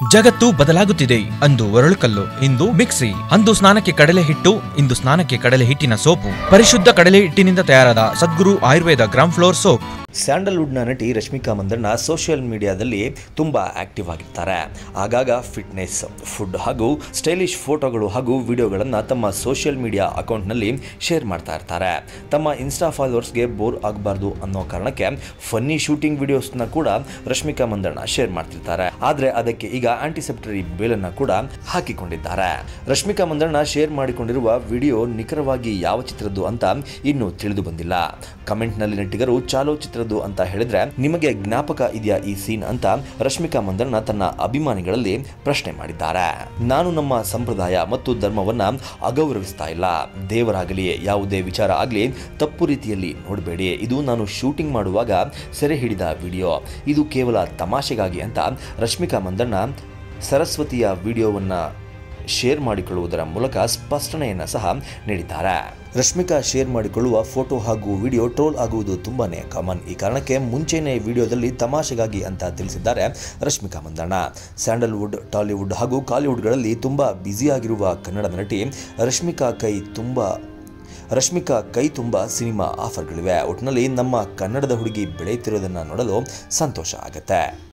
ಜಗತ್ತು ಬದಲಾಗುತ್ತಿದೆ ಅಂದು ಒರಳುಕಲ್ಲು ಇಂದು ಮಿಕ್ಸಿ ಅಂದು ಸ್ನಾನಕ್ಕೆ ಕಡಲೆ ಹಿಟ್ಟು ಇಂದು ಸ್ನಾನಕ್ಕೆ ಕಡಲೆ ಹಿಟ್ಟಿನ ಸೋಪು ಪರಿಶುದ್ಧ ಕಡಲೆ ಹಿಟ್ಟಿನಿಂದ ತಯಾರಾದ Sadguru Ayurveda gram flour soap ಸ್ಯಾಂಡಲ್ವುಡ್ನ ನಟಿ ರಶ್ಮಿಕಾ ಮಂದಣ್ಣ ಸೋಷಿಯಲ್ ಮೀಡಿಯಾದಲ್ಲಿ ತುಂಬ ಆಕ್ಟಿವ್ ಆಗಿರ್ತಾರೆ ಆಗಾಗ ಫಿಟ್ನೆಸ್ ಫುಡ್ ಹಾಗೂ ಸ್ಟೈಲಿಶ್ ಫೋಟೋಗಳು ಹಾಗೂ ವಿಡಿಯೋಗಳನ್ನು ತಮ್ಮ ಸೋಷಿಯಲ್ ಮೀಡಿಯಾ ಅಕೌಂಟ್ನಲ್ಲಿ ಶೇರ್ ಮಾಡ್ತಾ ಇರ್ತಾರೆ ತಮ್ಮ ಇನ್ಸ್ಟಾ ಫಾಲೋವರ್ಸ್ಗೆ ಬೋರ್ ಆಗಬಾರ್ದು ಅನ್ನೋ ಕಾರಣಕ್ಕೆ ಫನ್ನಿ ಶೂಟಿಂಗ್ ವಿಡಿಯೋಸ್ನ ಕೂಡ ರಶ್ಮಿಕಾ ಮಂದಣ್ಣ ಶೇರ್ ಮಾಡ್ತಿರ್ತಾರೆ ಆದರೆ ಅದಕ್ಕೆ ಈಗ ಆಂಟಿಸೆಪ್ಟರಿ ಬೇಲನ್ನು ಕೂಡ ಹಾಕಿಕೊಂಡಿದ್ದಾರೆ ರಶ್ಮಿಕಾ ಮಂದಣ್ಣ ಶೇರ್ ಮಾಡಿಕೊಂಡಿರುವ ವಿಡಿಯೋ ನಿಖರವಾಗಿ ಯಾವ ಚಿತ್ರದ್ದು ಅಂತ ಇನ್ನೂ ತಿಳಿದು ಬಂದಿಲ್ಲ ಕಮೆಂಟ್ನಲ್ಲಿ ನೆಟ್ಟಿಗರು ಚಾಲೋ ಚಿತ್ರದ್ದು ಅಂತ ಹೇಳಿದ್ರೆ ನಿಮಗೆ ಜ್ಞಾಪಕ ಇದೆಯಾ ಈ ಸೀನ್ ಅಂತ ರಶ್ಮಿಕಾ ಮಂದಣ್ಣ ತನ್ನ ಅಭಿಮಾನಿಗಳಲ್ಲಿ ಪ್ರಶ್ನೆ ಮಾಡಿದ್ದಾರೆ ನಾನು ನಮ್ಮ ಸಂಪ್ರದಾಯ ಮತ್ತು ಧರ್ಮವನ್ನ ಅಗೌರವಿಸ್ತಾ ಇಲ್ಲ ದೇವರಾಗಲಿ ಯಾವುದೇ ವಿಚಾರ ಆಗಲಿ ತಪ್ಪು ರೀತಿಯಲ್ಲಿ ನೋಡಬೇಡಿ ಇದು ನಾನು ಶೂಟಿಂಗ್ ಮಾಡುವಾಗ ಸೆರೆ ಹಿಡಿದ ವಿಡಿಯೋ ಇದು ಕೇವಲ ತಮಾಷೆಗಾಗಿ ಅಂತ ರಶ್ಮಿಕಾ ಮಂದಣ್ಣ ಸರಸ್ವತಿಯ ವಿಡಿಯೋವನ್ನು ಶೇರ್ ಮಾಡಿಕೊಳ್ಳುವುದರ ಮೂಲಕ ಸ್ಪಷ್ಟನೆಯನ್ನು ಸಹ ನೀಡಿದ್ದಾರೆ ರಶ್ಮಿಕಾ ಶೇರ್ ಮಾಡಿಕೊಳ್ಳುವ ಫೋಟೋ ಹಾಗೂ ವಿಡಿಯೋ ಟ್ರೋಲ್ ಆಗುವುದು ತುಂಬಾನೇ ಕಾಮನ್ ಈ ಕಾರಣಕ್ಕೆ ಮುಂಚೆನೇ ವಿಡಿಯೋದಲ್ಲಿ ತಮಾಷೆಗಾಗಿ ಅಂತ ತಿಳಿಸಿದ್ದಾರೆ ರಶ್ಮಿಕಾ ಮಂದಣ್ಣ ಸ್ಯಾಂಡಲ್ವುಡ್ ಟಾಲಿವುಡ್ ಹಾಗೂ ಕಾಲಿವುಡ್ಗಳಲ್ಲಿ ತುಂಬ ಬ್ಯುಸಿಯಾಗಿರುವ ಕನ್ನಡ ನಟಿ ರಶ್ಮಿಕಾ ಕೈ ತುಂಬ ರಶ್ಮಿಕಾ ಕೈ ತುಂಬ ಸಿನಿಮಾ ಆಫರ್ಗಳಿವೆ ಒಟ್ಟಿನಲ್ಲಿ ನಮ್ಮ ಕನ್ನಡದ ಹುಡುಗಿ ಬೆಳೆಯುತ್ತಿರೋದನ್ನು ನೋಡಲು ಸಂತೋಷ ಆಗುತ್ತೆ